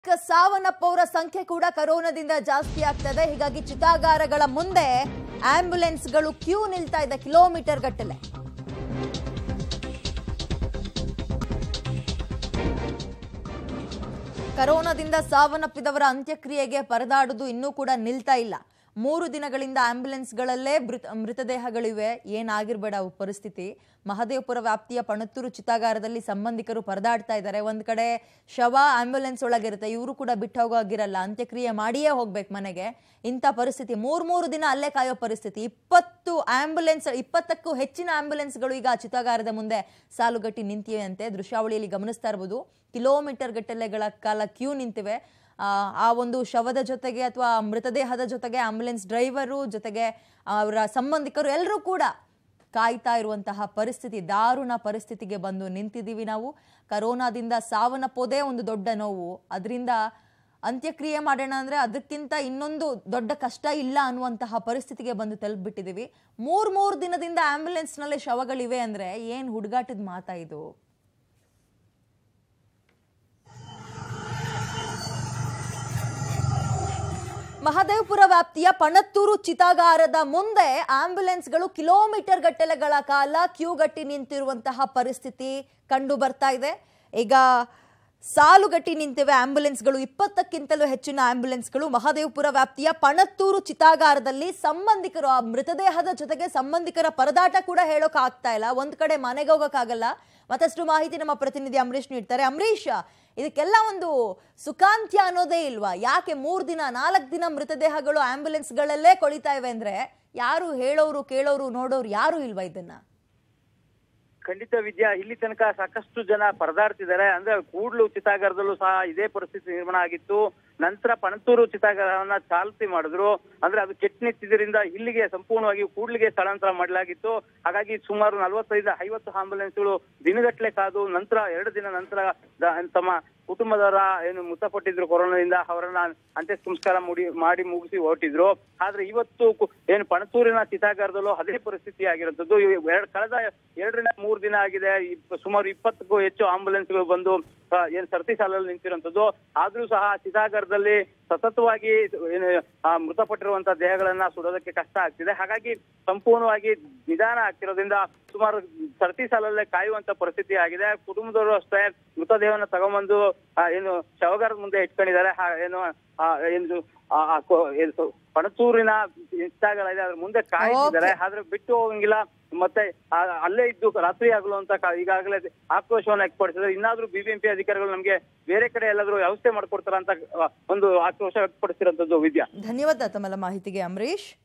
ಕ- ಸಾವನ್ನಪ್ಪವರ ಸಂಖ್ಯೆ ಕೂಡ ಕರೋನಾದಿಂದ ಜಾಸ್ತಿ ಆಗ್ತದೆ ಹೀಗಾಗಿ ಚಿತಾಗಾರಗಳ ಮುಂದೆ ಆಂಬ್ಯುಲೆನ್ಸ್ಗಳು ಕ್ಯೂ ನಿಲ್ತಾ ಇದೆ ಕಿಲೋಮೀಟರ್ ಗಟ್ಟಲೆ ಕರೋನಾದಿಂದ ಸಾವನ್ನಪ್ಪಿದವರ ಅಂತ್ಯಕ್ರಿಯೆಗೆ ಪರದಾಡುವುದು ಇನ್ನೂ ಕೂಡ ನಿಲ್ತಾ ಇಲ್ಲ ಮೂರು ದಿನಗಳಿಂದ ಆಂಬ್ಯುಲೆನ್ಸ್ಗಳಲ್ಲೇ ಮೃತ ಮೃತದೇಹಗಳಿವೆ ಏನಾಗಿರ್ಬೇಡ ಅವು ಪರಿಸ್ಥಿತಿ ಮಹದೇವಪುರ ವ್ಯಾಪ್ತಿಯ ಪಣತ್ತೂರು ಚಿತಾಗಾರದಲ್ಲಿ ಸಂಬಂಧಿಕರು ಪರದಾಡ್ತಾ ಇದ್ದಾರೆ ಒಂದ್ ಕಡೆ ಶವ ಆಂಬ್ಯುಲೆನ್ಸ್ ಒಳಗಿರುತ್ತೆ ಇವರು ಕೂಡ ಬಿಟ್ಟು ಹೋಗೋಗಿರಲ್ಲ ಅಂತ್ಯಕ್ರಿಯೆ ಮಾಡಿಯೇ ಹೋಗ್ಬೇಕು ಮನೆಗೆ ಇಂಥ ಪರಿಸ್ಥಿತಿ ಮೂರ್ ಮೂರು ದಿನ ಅಲ್ಲೇ ಕಾಯೋ ಪರಿಸ್ಥಿತಿ ಇಪ್ಪತ್ತು ಆಂಬ್ಯುಲೆನ್ಸ್ ಇಪ್ಪತ್ತಕ್ಕೂ ಹೆಚ್ಚಿನ ಆಂಬ್ಯುಲೆನ್ಸ್ಗಳು ಈಗ ಚಿತಾಗಾರದ ಮುಂದೆ ಸಾಲುಗಟ್ಟಿ ನಿಂತಿವೆ ಅಂತೆ ದೃಶ್ಯಾವಳಿಯಲ್ಲಿ ಗಮನಿಸ್ತಾ ಇರ್ಬೋದು ಕಿಲೋಮೀಟರ್ ಗಟ್ಟಲೆಗಳ ಕಾಲ ಕ್ಯೂ ನಿಂತಿವೆ ಆ, ಆ ಒಂದು ಶವದ ಜೊತೆಗೆ ಅಥವಾ ಮೃತದೇಹದ ಜೊತೆಗೆ ಆಂಬ್ಯುಲೆನ್ಸ್ ಡ್ರೈವರು ಜೊತೆಗೆ ಅವರ ಸಂಬಂಧಿಕರು ಎಲ್ಲರೂ ಕೂಡ ಕಾಯ್ತಾ ಇರುವಂತಹ ಪರಿಸ್ಥಿತಿ ದಾರುಣ ಪರಿಸ್ಥಿತಿಗೆ ಬಂದು ನಿಂತಿದ್ದೀವಿ ನಾವು ಕರೋನಾದಿಂದ ಸಾವನ್ನಪ್ಪೋದೇ ಒಂದು ದೊಡ್ಡ ನೋವು ಅದರಿಂದ ಅಂತ್ಯಕ್ರಿಯೆ ಮಾಡೋಣ ಅಂದ್ರೆ ಅದಕ್ಕಿಂತ ಇನ್ನೊಂದು ದೊಡ್ಡ ಕಷ್ಟ ಇಲ್ಲ ಅನ್ನುವಂತಹ ಪರಿಸ್ಥಿತಿಗೆ ಬಂದು ತಲುಪಿಬಿಟ್ಟಿದ್ದೀವಿ ಮೂರ್ ಮೂರು ದಿನದಿಂದ ಆಂಬ್ಯುಲೆನ್ಸ್ನಲ್ಲೇ ಶವಗಳಿವೆ ಅಂದ್ರೆ ಏನ್ ಹುಡುಗಾಟದ ಮಾತಾ ಇದು ಮಹದೇವಪುರ ವ್ಯಾಪ್ತಿಯ ಪಣತ್ತೂರು ಚಿತಾಗಾರದ ಮುಂದೆ ಆಂಬ್ಯುಲೆನ್ಸ್ಗಳು ಕಿಲೋಮೀಟರ್ ಗಟ್ಟಲೆಗಳ ಕಾಲ ಕ್ಯೂ ಗಟ್ಟಿ ನಿಂತಿರುವಂತಹ ಪರಿಸ್ಥಿತಿ ಕಂಡು ಬರ್ತಾ ಇದೆ ಈಗ ಸಾಲುಗಟ್ಟಿ ನಿಂತಿವೆ ಆಂಬ್ಯುಲೆನ್ಸ್ಗಳು ಇಪ್ಪತ್ತಕ್ಕಿಂತಲೂ ಹೆಚ್ಚಿನ ಆಂಬ್ಯುಲೆನ್ಸ್ಗಳು ಮಹದೇವಪುರ ವ್ಯಾಪ್ತಿಯ ಪಣತ್ತೂರು ಚಿತಾಗಾರದಲ್ಲಿ ಸಂಬಂಧಿಕರು ಆ ಮೃತದೇಹದ ಜೊತೆಗೆ ಸಂಬಂಧಿಕರ ಪರದಾಟ ಕೂಡ ಹೇಳೋಕ್ ಆಗ್ತಾ ಇಲ್ಲ ಒಂದ್ ಕಡೆ ಮನೆಗೆ ಹೋಗೋಕ್ಕಾಗಲ್ಲ ಮತ್ತಷ್ಟು ಮಾಹಿತಿ ನಮ್ಮ ಪ್ರತಿನಿಧಿ ಅಂಬರೀಶ್ ನೀಡ್ತಾರೆ ಅಂಬರೀಶ್ ಇದಕ್ಕೆಲ್ಲ ಒಂದು ಸುಖಾಂತ್ಯ ಅನ್ನೋದೇ ಇಲ್ವಾ ಯಾಕೆ ಮೂರ್ ದಿನ ನಾಲ್ಕು ದಿನ ಮೃತದೇಹಗಳು ಆಂಬ್ಯುಲೆನ್ಸ್ಗಳಲ್ಲೇ ಕೊಳಿತಾ ಇವೆ ಅಂದ್ರೆ ಯಾರು ಹೇಳೋರು ಕೇಳೋರು ನೋಡೋರು ಯಾರು ಇಲ್ವಾ ಇದನ್ನ ಖಂಡಿತ ವಿದ್ಯಾ ಇಲ್ಲಿ ತನಕ ಸಾಕಷ್ಟು ಜನ ಪರದಾಡ್ತಿದ್ದಾರೆ ಅಂದ್ರೆ ಕೂಡ್ಲು ಚಿತಾಗಾರದಲ್ಲೂ ಸಹ ಇದೇ ಪರಿಸ್ಥಿತಿ ನಿರ್ಮಾಣ ಆಗಿತ್ತು ನಂತರ ಪಣತೂರು ಚಿತಾಗಾರವನ್ನ ಚಾಲ್ತಿ ಮಾಡಿದ್ರು ಅಂದ್ರೆ ಅದು ಕೆಟ್ಟ ನಿಂತಿದ್ರಿಂದ ಇಲ್ಲಿಗೆ ಸಂಪೂರ್ಣವಾಗಿ ಕೂಡ್ಲಿಗೆ ಸ್ಥಳಾಂತರ ಮಾಡಲಾಗಿತ್ತು ಹಾಗಾಗಿ ಸುಮಾರು ನಲವತ್ತೈದು ಐವತ್ತು ಆಂಬುಲೆನ್ಸ್ಗಳು ದಿನಗಟ್ಟಲೆ ಕಾದು ನಂತರ ಎರಡು ದಿನ ನಂತರ ದ- ತಮ್ಮ ಕುಟುಂಬದವರ ಏನು ಮೃತಪಟ್ಟಿದ್ರು ಕೊರೋನಾದಿಂದ ಅವರನ್ನ ಅಂತ್ಯ ಸಂಸ್ಕಾರ ಮುಡಿ ಮಾಡಿ ಮುಗಿಸಿ ಹೊರಟಿದ್ರು ಆದ್ರೆ ಇವತ್ತು ಕು- ಏನು ಪಣತೂರಿನ ಚಿತಾಗಾರದಲ್ಲೂ ಅದೇ ಪರಿಸ್ಥಿತಿ ಆಗಿರುವಂತದ್ದು ಎರಡು ಕಳೆದ ಎರಡರಿಂದ ಮೂರು ದಿನ ಆಗಿದೆ ಇಪ್ಪ- ಸುಮಾರು ಇಪ್ಪತ್ತಕ್ಕೂ ಹೆಚ್ಚು ಆಂಬುಲೆನ್ಸ್ಗಳು ಬಂದು ಆ, ಏನ್ ಸರತಿ ಸಾಲಲ್ಲಿ ನಿಂತಿರುವಂತದ್ದು ಆದ್ರೂ ಸಹ ಚಿತಾಗಾರದಲ್ಲಿ ಸತತವಾಗಿ ಏನು ಆ, ಮೃತಪಟ್ಟಿರುವಂತ ದೇಹಗಳನ್ನ ಸುಡೋದಕ್ಕೆ ಕಷ್ಟ ಆಗ್ತಿದೆ ಹಾಗಾಗಿ ಸಂಪೂರ್ಣವಾಗಿ ನಿಧಾನ ಆಗ್ತಿರೋದ್ರಿಂದ ಸುಮಾರು ಸರತಿ ಸಾಲಲ್ಲೇ ಕಾಯುವಂತ ಪರಿಸ್ಥಿತಿ ಆಗಿದೆ ಕುಟುಂಬದವರು ಅಷ್ಟೇ ಮೃತದೇಹವನ್ನ ತಗೊಂಬಂದು ಆ, ಏನು ಶವಗಾರದ ಮುಂದೆ ಇಟ್ಕೊಂಡಿದ್ದಾರೆ ಹಾ- ಏನು ಆ, ಏನು ಆ, ಆ ಕೊ- ಏನು ಸೊ- ಪಣತೂರಿನ ಇಷ್ಟಾಗಲ್ಲ ಇದೆ ಅದ್ರ ಮುಂದೆ ಕಾಯ್ತಿದ್ದಾರೆ ಆದ್ರೆ ಬಿಟ್ಟು ಹೋಗಂಗಿಲ್ಲ ಮತ್ತೆ ಆ- ಅಲ್ಲೇ ಇದ್ದು ರಾತ್ರಿ ಆಗಲು ಅಂತ ಕಾ- ಈಗಾಗಲೇ ಆಕ್ರೋಶವನ್ನ ವ್ಯಕ್ತಪಡಿಸಿದ್ರೆ ಇನ್ನಾದ್ರೂ ಬಿಬಿಎಂಪಿ ಅಧಿಕಾರಿಗಳು ನಮ್ಗೆ ಬೇರೆ ಕಡೆ ಎಲ್ಲಾದ್ರೂ ವ್ಯವಸ್ಥೆ ಮಾಡ್ಕೊಡ್ತಾರ ಅಂತ ಆ, ಒಂದು ಆಕ್ರೋಶ ವ್ಯಕ್ತಪಡಿಸಿರೋಂಥದ್ದು ವಿದ್ಯಾ ಧನ್ಯವಾದ ತಮ್ಮೆಲ್ಲ ಮಾಹಿತಿಗೆ ಅಂಬರೀಶ್